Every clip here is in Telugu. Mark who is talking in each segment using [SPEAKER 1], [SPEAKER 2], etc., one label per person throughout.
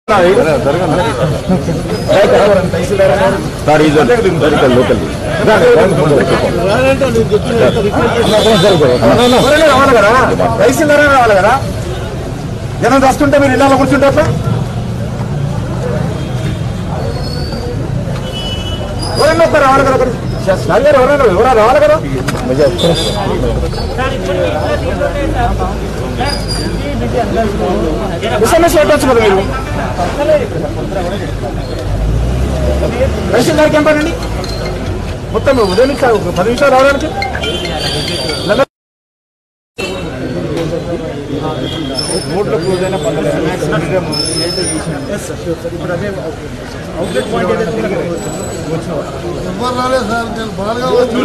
[SPEAKER 1] సార్ ఈజ్ లోకల్ లోకల్
[SPEAKER 2] ఎవరైనా రావాలి కదా తహసీల్దారే రావాలి కదా జనం వస్తుంటే మీరు ఇళ్ళలో కూర్చుంటే ఎట్లా? ఎవరైనా ఒక్కరు రావాలి కదా ఒకరు. శాస్త్రి గారు ఎవరైనా ఎవరైనా రావాలి కదా ఎస్ఎంఎస్ పెట్టవచ్చు కదా మీరు తహసీల్దార్కి ఏం పనండి మొత్తం ఉదయం నుంచి ఒక పది నిమిషాలు రావడానికి లేదా రోడ్ల క్లోజ్ అయిన
[SPEAKER 3] ఎవరు రాలేదు సార్ నేను బాగా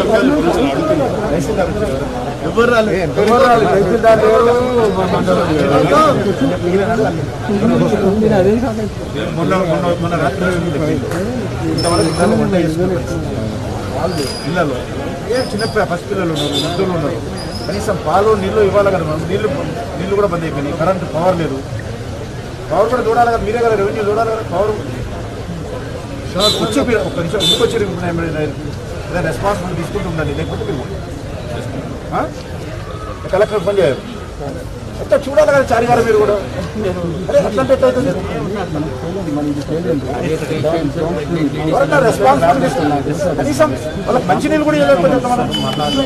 [SPEAKER 2] ఎవరు రాలేదు ఎవరు రాలేదు తహసీల్దార్ లేరు మొన్న మొన్న మొన్న రాత్రి ఇంతవరకు ఇళ్ళలో వంట చేసుకుంటారు. వాళ్ళు ఇళ్ళలో ఏ చిన్న పి- పసి పిల్లలు ఉన్నారు వృద్ధులు ఉన్నారు కనీసం పాలు నీళ్లు ఇవ్వాలి కదా మనం నీళ్లు నీళ్లు కూడా బంద్ అయిపోయినాయి కరెంట్ పవర్ లేదు పవర్ కూడా చూడాలి కదా మీరే కదా రెవెన్యూ చూడాలి కదా పవర్ వచ్చి మీరు ఒక్క నిమిషం ఎందుకు వచ్చి ఏదైనా రెస్పాన్సిబిలిటీ తీసుకుంటూ ఉండండి లేకపోతే మీరు ఆ? కలెక్టర్ పని చేయాలి ఎట్లా చూడాలి కదా చారి గారు మీరు కూడా అరే అట్లాంటి ఎట్లా అవుతుంది? ఎవరన్నా రెస్పాన్సిబిలిటీ తీసుకున్నారు కనీసం వాళ్ళకి మంచి నీళ్ళు కూడా ఇవ్వలేకపోతే ఎట్లా మనం?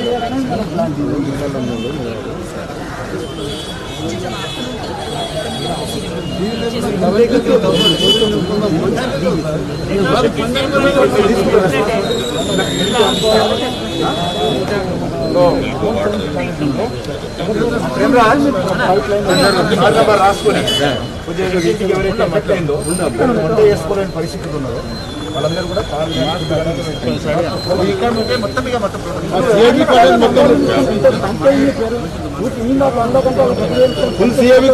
[SPEAKER 2] ప్రేమరాజ్ ఆధార్ నెంబర్ రాసుకొని కొంచెం ఇంటికి ఎవరైతే ఎఫెక్ట్ అయిందో వంట చేసుకోలేని పరిస్థితులు ఉన్నారో వాళ్ళందరూ కూడా పాలు ఇక్కడ ఉంటే మొత్తం ఇక మొత్తం
[SPEAKER 3] ఫుల్ సిఏబి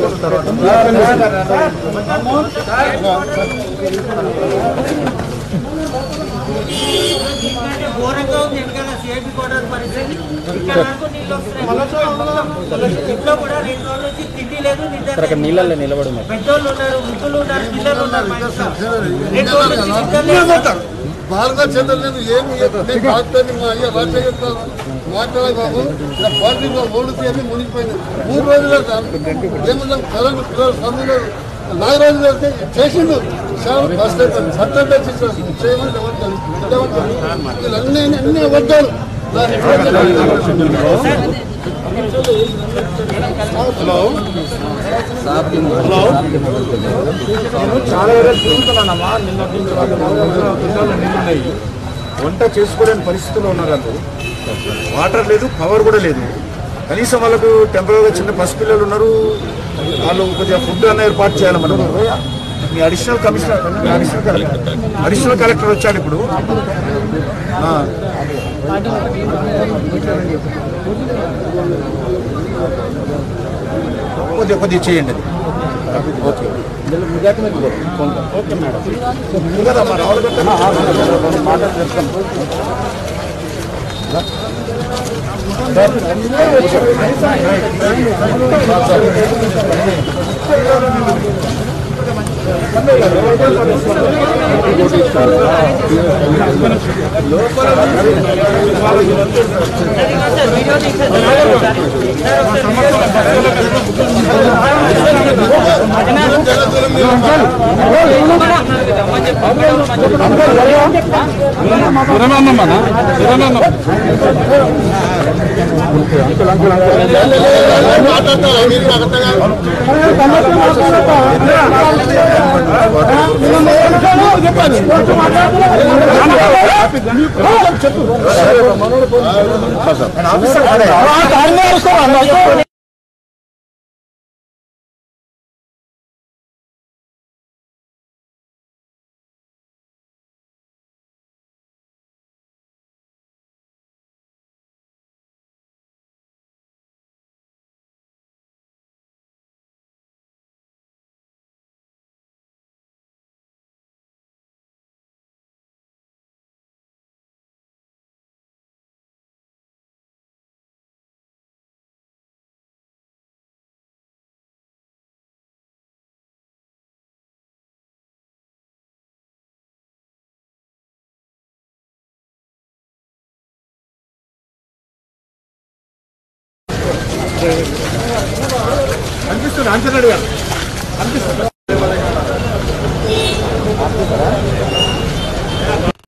[SPEAKER 4] ఎందుకంటే ఘోరంగా ఉంది ఎందుకంటే సిఐపి కోటర్ పరిస్థితి ఇక్కడ వరకు నీళ్ళు వస్తున్నాయి ఇంట్లో కూడా రెండు రోజుల నుంచి తిండి లేదు నిద్ర
[SPEAKER 5] నీళ్ళల్లో నిలబడి మరి
[SPEAKER 4] పెద్దోళ్ళు ఉన్నారు వృద్ధులు ఉన్నారు పిల్లలు ఉన్నారు మా ఇంట్లో. రెండు రోజుల నుంచి నిద్ర లేదు.
[SPEAKER 3] బాగా చంద్రలేదు ఏమి నేను డాక్టర్ని మా అయ్య రాజశేఖర్ మాట్లాడే బాబు ఇలా పార్టీలో ఓళ్ళు తీయని మునిగిపోయింది మూడు రోజులు సార్ ఏమన్నా కరెంట్ పిల్లలు సందులో నాలుగు రోజులు వెళ్తే చేసిండు సార్ ఫస్ట్ సత్యం తెచ్చి చేయమని ఎవరు వీళ్ళన్నీ అన్ని అబద్ధాలు
[SPEAKER 2] నేను చాలా ఏరియాలు తిరుగుతున్నానమ్మా నిన్న నుంచి వాళ్ళ ఊళ్ళో పిల్లలు నీళ్ళు ఉన్నాయి వంట చేసుకోలేని పరిస్థితుల్లో ఉన్నారు అందరూ వాటర్ లేదు పవర్ కూడా లేదు కనీసం వాళ్ళకు టెంపరీగా చిన్న పసిపిల్లలు ఉన్నారు వాళ్ళు కొద్దిగా ఫుడ్ అన్న ఏర్పాటు చేయాలి మనం మీ అడిషనల్ కమిషనర్ మీ అడిషనల్ కలెక్టర్ అడిషనల్ కలెక్టర్ వచ్చాడు ఇప్పుడు ఆ. కొద్దిగా కొద్దిగా చేయండి అది ఓకే కదా మరి రావాలి మాటలు చెప్తాను
[SPEAKER 3] మాట్లాడతారు మీరు అర్థంగా
[SPEAKER 2] ఆఫీసర్ అనిపిస్తుంది అంచనాడు గారు అనిపిస్తుంది